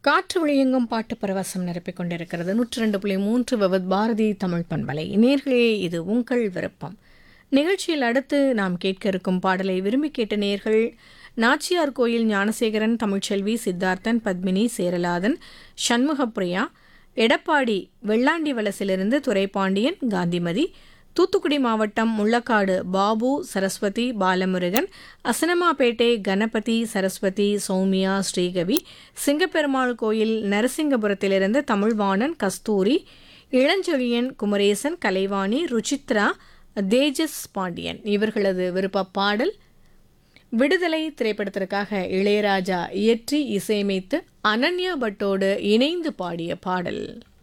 காற்று விழியெங்கும் பாட்டு பரவசம் நிரப்பிக் கொண்டிருக்கிறது நூற்றி ரெண்டு புள்ளி மூன்று விவத் பாரதி தமிழ் பண்பலை நேர்களே இது உங்கள் விருப்பம் நிகழ்ச்சியில் அடுத்து நாம் கேட்க இருக்கும் பாடலை விரும்பி கேட்ட நேர்கள் நாச்சியார் கோயில் ஞானசேகரன் தமிழ்ச்செல்வி சித்தார்த்தன் பத்மினி சேரலாதன் சண்முகப்பிரியா எடப்பாடி வெள்ளாண்டி வலசிலிருந்து துரைப்பாண்டியன் காந்திமதி தூத்துக்குடி மாவட்டம் முள்ளக்காடு பாபு சரஸ்வதி பாலமுருகன் அசனமாபேட்டை கணபதி சரஸ்வதி சௌமியா ஸ்ரீகவி சிங்கப்பெருமாள் கோயில் நரசிங்கபுரத்திலிருந்து தமிழ்வாணன் கஸ்தூரி இளஞ்செழியன் குமரேசன் கலைவாணி ருச்சித்ரா தேஜஸ் பாண்டியன் இவர்களது விருப்ப பாடல் விடுதலை திரைப்படத்திற்காக இளையராஜா இயற்றி இசையமைத்து அனன்யா பட்டோடு இணைந்து பாடிய பாடல்